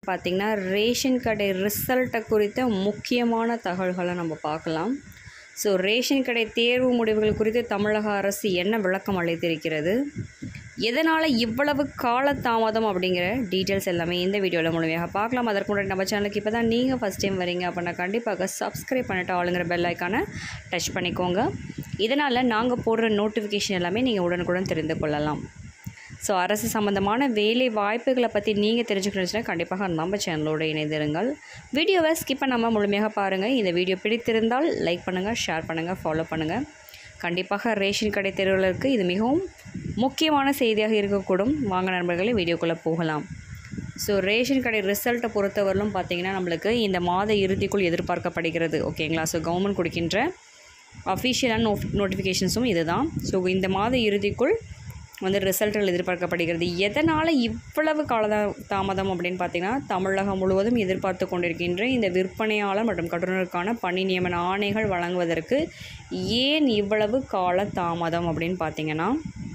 பார்த்திங்கன்னா ரேஷன் கடை ரிசல்ட்டை குறித்த முக்கியமான தகவல்களை நம்ம பார்க்கலாம் ஸோ ரேஷன் கடை தேர்வு முடிவுகள் குறித்து தமிழக அரசு என்ன விளக்கம் அளித்திருக்கிறது எதனால் இவ்வளவு காலதாமதம் அப்படிங்கிற டீட்டெயில்ஸ் எல்லாமே இந்த வீடியோவில் முழுமையாக பார்க்கலாம் அதற்கு முன்னாடி நம்ம சேனலுக்கு இப்போ தான் நீங்கள் ஃபஸ்ட் டைம் வரீங்க அப்படின்னா கண்டிப்பாக சப்ஸ்கிரைப் பண்ணிட்டு ஆளுங்கிற பெல் ஐக்கானை டச் பண்ணிக்கோங்க இதனால் நாங்கள் போடுற நோட்டிஃபிகேஷன் எல்லாமே நீங்கள் உடனுக்குடன் தெரிந்து கொள்ளலாம் ஸோ அரசு சம்மந்தமான வேலை வாய்ப்புகளை பற்றி நீங்கள் தெரிஞ்சுக்கணுச்சுன்னா கண்டிப்பாக நம்ம சேனலோடு இணைந்திருங்கள் வீடியோவை ஸ்கிப் பண்ணாமல் முழுமையாக பாருங்கள் இந்த வீடியோ பிடித்திருந்தால் லைக் பண்ணுங்கள் ஷேர் பண்ணுங்கள் ஃபாலோ பண்ணுங்கள் கண்டிப்பாக ரேஷன் கடை தெருவிலருக்கு இது மிகவும் முக்கியமான செய்தியாக இருக்கக்கூடும் வாங்க நண்பர்களே வீடியோக்குள்ளே போகலாம் ஸோ ரேஷன் கடை ரிசல்ட்டை பொறுத்தவரையிலும் பார்த்தீங்கன்னா நம்மளுக்கு இந்த மாத இறுதிக்குள் எதிர்பார்க்கப்படுகிறது ஓகேங்களா ஸோ கவர்மெண்ட் கொடுக்கின்ற அஃபிஷியலான நோ நோட்டிஃபிகேஷன்ஸும் இதுதான் ஸோ இந்த மாத இறுதிக்குள் வந்து ரிசல்ட்டுகள் எதிர்பார்க்கப்படுகிறது எதனால் இவ்வளவு கால தாமதம் அப்படின்னு பார்த்தீங்கன்னா தமிழகம் முழுவதும் எதிர்பார்த்து கொண்டிருக்கின்ற இந்த விற்பனையாளர் மற்றும் கட்டுநருக்கான பணி நியமன ஆணைகள் வழங்குவதற்கு ஏன் இவ்வளவு கால தாமதம் அப்படின்னு பார்த்தீங்கன்னா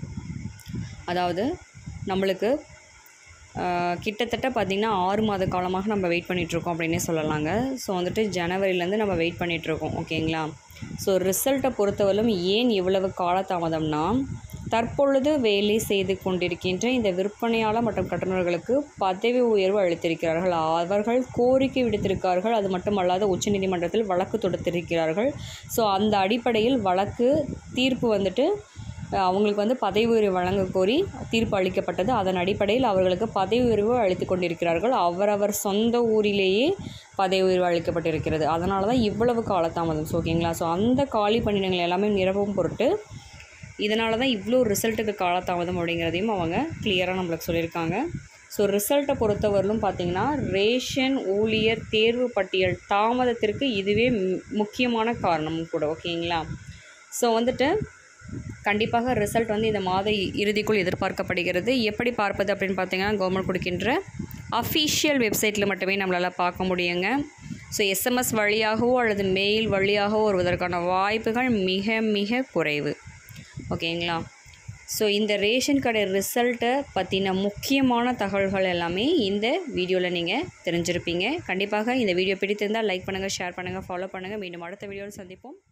அதாவது நம்மளுக்கு ஆஹ், கிட்டத்தட்ட பார்த்திங்கன்னா ஆறு மாத காலமாக நம்ம வெயிட் பண்ணிகிட்ருக்கோம் அப்படின்னே சொல்லலாங்க ஸோ வந்துட்டு ஜனவரிலேருந்து நம்ம வெயிட் பண்ணிகிட்ருக்கோம் ஓகேங்களா ஸோ ரிசல்ட்டை பொறுத்தவரையிலும் ஏன் இவ்வளவு காலதாமதம்னா தற்பொழுது வேலை செய்து கொண்டிருக்கின்ற இந்த விற்பனையாளர் மற்றும் கட்டுநர்களுக்கு பதவி உயர்வு அளித்திருக்கிறார்கள் அவர்கள் கோரிக்கை விடுத்திருக்கிறார்கள் அது மட்டுமல்லாது உச்சநீதிமன்றத்தில் வழக்கு தொடுத்திருக்கிறார்கள் ஸோ அந்த அடிப்படையில் வழக்கு தீர்ப்பு வந்துட்டு அஹ், அவங்களுக்கு வந்து பதவி உயர்வு வழங்க கோரி தீர்ப்பு அளிக்கப்பட்டது அதன் அடிப்படையில் அவர்களுக்கு பதவி உயர்வு அளித்து கொண்டிருக்கிறார்கள் அவரவர் சொந்த ஊரிலேயே பதவி உயர்வு அளிக்கப்பட்டிருக்கிறது அதனால தான் இவ்வளவு காலதாமதம் ஸோ ஓகேங்களா ஸோ அந்த காலி பணியிடங்கள் எல்லாமே நிரப்பும் பொருட்டு இதனால தான் இவ்வளோ ரிசல்ட்டுக்கு காலதாமதம் அப்படிங்கிறதையும் அவங்க கிளியராக நம்மளுக்கு சொல்லியிருக்காங்க ஸோ ரிசல்ட்டை பொறுத்தவரையிலும் பார்த்தீங்கன்னா ரேஷன் ஊழியர் தேர்வு பட்டியல் தாமதத்திற்கு இதுவே மு- முக்கியமான காரணமும் கூட ஓகேங்களா ஸோ வந்துட்டு கண்டிப்பாக ரிசல்ட் வந்து இந்த மாத இ- இறுதிக்குள் எதிர்பார்க்கப்படுகிறது எப்படி பார்ப்பது அப்படின்னு பார்த்தீங்கன்னா கவர்மெண்ட் கொடுக்கின்ற அஃபிஷியல் வெப்சைட்டில் மட்டுமே நம்மளால் பார்க்க முடியுங்க ஸோ எஸ்எம்எஸ் வழியாகவோ அல்லது மெயில் வழியாகவோ வருவதற்கான வாய்ப்புகள் மிக மிக குறைவு ஓகேங்களா ஸோ இந்த ரேஷன் கடை ரிசல்ட்டை பற்றின முக்கியமான தகவல்கள் எல்லாமே இந்த வீடியோவில் நீங்கள் தெரிஞ்சிருப்பீங்க கண்டிப்பாக இந்த வீடியோ பிடித்திருந்தால் லைக் பண்ணுங்கள் ஷேர் பண்ணுங்கள் ஃபாலோ பண்ணுங்கள் மீண்டும் அடுத்த வீடியோவில் சந்திப்போம்